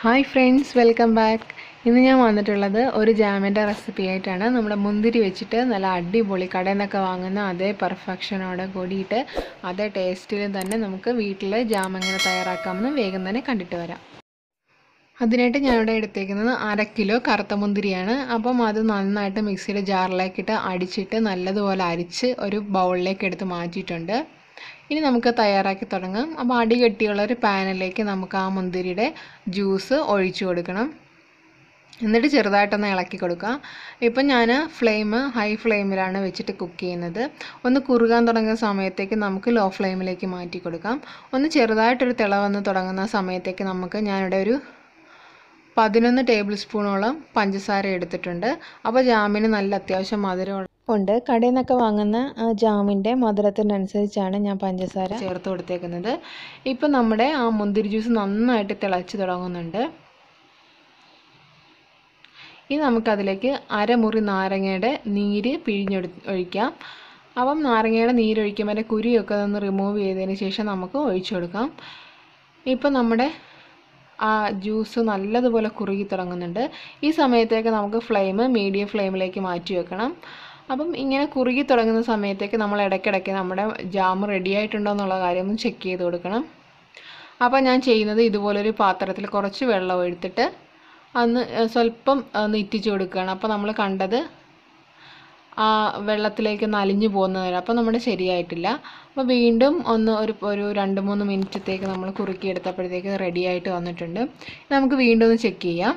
hi friends welcome back ഇന്ന് ഞാൻ വന്നിട്ടുള്ളത് ഒരു ജാമിൻ്റെ റെസിപ്പി ആയിട്ടാണ് നമ്മുടെ മുന്തിരി വെച്ചിട്ട് നല്ല അടിപൊളി കടയിൽ നിന്നൊക്കെ വാങ്ങുന്ന അതേ പെർഫെക്ഷനോടെ കൂടിയിട്ട് അതേ ടേസ്റ്റിൽ തന്നെ നമുക്ക് വീട്ടിൽ ജാം എങ്ങനെ തയ്യാറാക്കാമെന്ന് വേഗം തന്നെ കണ്ടിട്ട് വരാം അതിനായിട്ട് ഞാനിവിടെ എടുത്തേക്കുന്നത് അര കിലോ കറുത്ത മുന്തിരിയാണ് അപ്പം അത് നന്നായിട്ട് മിക്സിയുടെ ജാറിലേക്കിട്ട് അടിച്ചിട്ട് നല്ലതുപോലെ അരിച്ച് ഒരു ബൗളിലേക്ക് എടുത്ത് മാറ്റിയിട്ടുണ്ട് ഇനി നമുക്ക് തയ്യാറാക്കി തുടങ്ങാം അപ്പോൾ അടി കെട്ടിയുള്ള ഒരു പാനിലേക്ക് നമുക്ക് ആ മുന്തിരിയുടെ ജ്യൂസ് ഒഴിച്ചു കൊടുക്കണം എന്നിട്ട് ചെറുതായിട്ടൊന്ന് ഇളക്കി കൊടുക്കുക ഇപ്പം ഞാൻ ഫ്ലെയിം ഹൈ ഫ്ലെയിമിലാണ് വെച്ചിട്ട് കുക്ക് ചെയ്യുന്നത് ഒന്ന് കുറുകാൻ തുടങ്ങുന്ന സമയത്തേക്ക് നമുക്ക് ലോ ഫ്ലെയിമിലേക്ക് മാറ്റി കൊടുക്കാം ഒന്ന് ചെറുതായിട്ടൊരു തിള വന്ന് തുടങ്ങുന്ന സമയത്തേക്ക് നമുക്ക് ഞാനിവിടെ ഒരു പതിനൊന്ന് ടേബിൾ സ്പൂണോളം പഞ്ചസാര എടുത്തിട്ടുണ്ട് അപ്പോൾ ജാമിന് നല്ല അത്യാവശ്യം മധുരം ഉണ്ട് കടയിൽ നിന്നൊക്കെ വാങ്ങുന്ന ജാമിൻ്റെ മധുരത്തിനനുസരിച്ചാണ് ഞാൻ പഞ്ചസാര ചേർത്ത് കൊടുത്തേക്കുന്നത് ഇപ്പം നമ്മുടെ ആ മുന്തിരി ജ്യൂസ് നന്നായിട്ട് തിളച്ച് തുടങ്ങുന്നുണ്ട് ഇനി നമുക്കതിലേക്ക് അരമുറി നാരങ്ങയുടെ നീര് പിഴിഞ്ഞൊഴി ഒഴിക്കാം അപ്പം നാരങ്ങയുടെ നീരൊഴിക്കുമ്പോൾ അതിൻ്റെ കുരുയൊക്കെ ഒന്ന് റിമൂവ് ചെയ്തതിന് ശേഷം നമുക്ക് ഒഴിച്ചു കൊടുക്കാം ഇപ്പം നമ്മുടെ ആ ജ്യൂസ് നല്ലതുപോലെ കുറുകി തുടങ്ങുന്നുണ്ട് ഈ സമയത്തേക്ക് നമുക്ക് ഫ്ലെയിം മീഡിയം ഫ്ലെയിമിലേക്ക് മാറ്റി വെക്കണം അപ്പം ഇങ്ങനെ കുറുകി തുടങ്ങുന്ന സമയത്തേക്ക് നമ്മൾ ഇടയ്ക്കിടയ്ക്ക് നമ്മുടെ ജാം റെഡി ആയിട്ടുണ്ടോ എന്നുള്ള കാര്യം ഒന്ന് ചെക്ക് ചെയ്ത് കൊടുക്കണം അപ്പോൾ ഞാൻ ചെയ്യുന്നത് ഇതുപോലൊരു പാത്രത്തിൽ കുറച്ച് വെള്ളം എടുത്തിട്ട് അന്ന് സ്വല്പം ഒന്ന് ഇറ്റിച്ച് കൊടുക്കുകയാണ് അപ്പോൾ നമ്മൾ കണ്ടത് ആ വെള്ളത്തിലേക്ക് നലിഞ്ഞു പോകുന്നതിന് അപ്പോൾ നമ്മുടെ ശരിയായിട്ടില്ല അപ്പോൾ വീണ്ടും ഒന്ന് ഒരു ഒരു രണ്ട് മൂന്ന് മിനിറ്റത്തേക്ക് നമ്മൾ കുറുക്കി എടുത്തപ്പോഴത്തേക്ക് റെഡി ആയിട്ട് വന്നിട്ടുണ്ട് നമുക്ക് വീണ്ടും ഒന്ന് ചെക്ക് ചെയ്യാം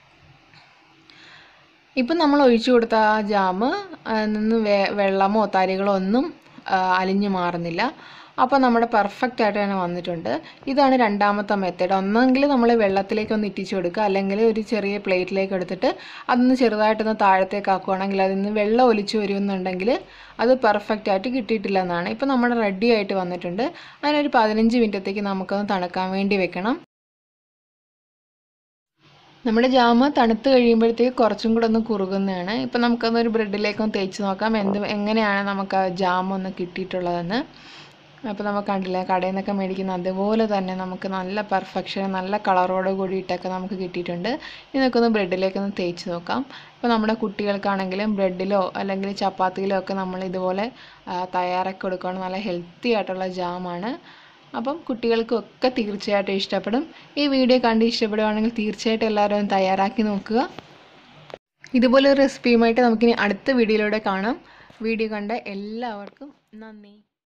ഇപ്പം നമ്മൾ ഒഴിച്ചു കൊടുത്ത ആ ജാമ് നിന്ന് വെ വെള്ളമോ തരികളോ ഒന്നും അലിഞ്ഞു മാറുന്നില്ല അപ്പോൾ നമ്മുടെ പെർഫെക്റ്റ് ആയിട്ട് തന്നെ വന്നിട്ടുണ്ട് ഇതാണ് രണ്ടാമത്തെ മെത്തേഡ് ഒന്നെങ്കിൽ നമ്മൾ വെള്ളത്തിലേക്ക് ഒന്ന് ഇറ്റിച്ചു കൊടുക്കുക അല്ലെങ്കിൽ ഒരു ചെറിയ പ്ലേറ്റിലേക്ക് എടുത്തിട്ട് അതൊന്ന് ചെറുതായിട്ടൊന്ന് താഴത്തേക്ക് ആക്കുകയാണെങ്കിൽ അതിൽ നിന്ന് വെള്ളം ഒലിച്ചു വരുമെന്നുണ്ടെങ്കിൽ അത് പെർഫെക്റ്റ് ആയിട്ട് കിട്ടിയിട്ടില്ല എന്നാണ് ഇപ്പോൾ നമ്മുടെ റെഡി ആയിട്ട് വന്നിട്ടുണ്ട് അതിനൊരു പതിനഞ്ച് മിനിറ്റത്തേക്ക് നമുക്കൊന്ന് തണുക്കാൻ വേണ്ടി വെക്കണം നമ്മുടെ ജാമ് തണുത്ത് കഴിയുമ്പോഴത്തേക്ക് കുറച്ചും കൂടെ ഒന്ന് കുറുകുന്നതാണ് ഇപ്പം നമുക്കൊന്നൊരു ബ്രെഡിലേക്കൊന്ന് തേച്ച് നോക്കാം എന്ത് എങ്ങനെയാണ് നമുക്ക് ആ ജാം ഒന്ന് കിട്ടിയിട്ടുള്ളതെന്ന് അപ്പോൾ നമുക്ക് കണ്ടില്ലേ കടയിൽ നിന്നൊക്കെ മേടിക്കുന്ന അതുപോലെ തന്നെ നമുക്ക് നല്ല പെർഫെക്ഷൻ നല്ല കളറോട് കൂടിയിട്ടൊക്കെ നമുക്ക് കിട്ടിയിട്ടുണ്ട് ഇനി നമുക്കൊന്ന് ബ്രെഡിലേക്കൊന്ന് തേച്ച് നോക്കാം ഇപ്പോൾ നമ്മുടെ കുട്ടികൾക്കാണെങ്കിലും ബ്രെഡിലോ അല്ലെങ്കിൽ ചപ്പാത്തിയിലോ ഒക്കെ നമ്മൾ ഇതുപോലെ തയ്യാറാക്കി കൊടുക്കുകയാണ് നല്ല ഹെൽത്തി ആയിട്ടുള്ള ജാമാണ് അപ്പം കുട്ടികൾക്കൊക്കെ തീർച്ചയായിട്ടും ഇഷ്ടപ്പെടും ഈ വീഡിയോ കണ്ട് ഇഷ്ടപ്പെടുവാണെങ്കിൽ തീർച്ചയായിട്ടും എല്ലാവരും ഒന്ന് തയ്യാറാക്കി നോക്കുക ഇതുപോലെ ഒരു റെസിപ്പിയുമായിട്ട് നമുക്കിനി അടുത്ത വീഡിയോയിലൂടെ കാണാം വീഡിയോ കണ്ട എല്ലാവർക്കും നന്ദി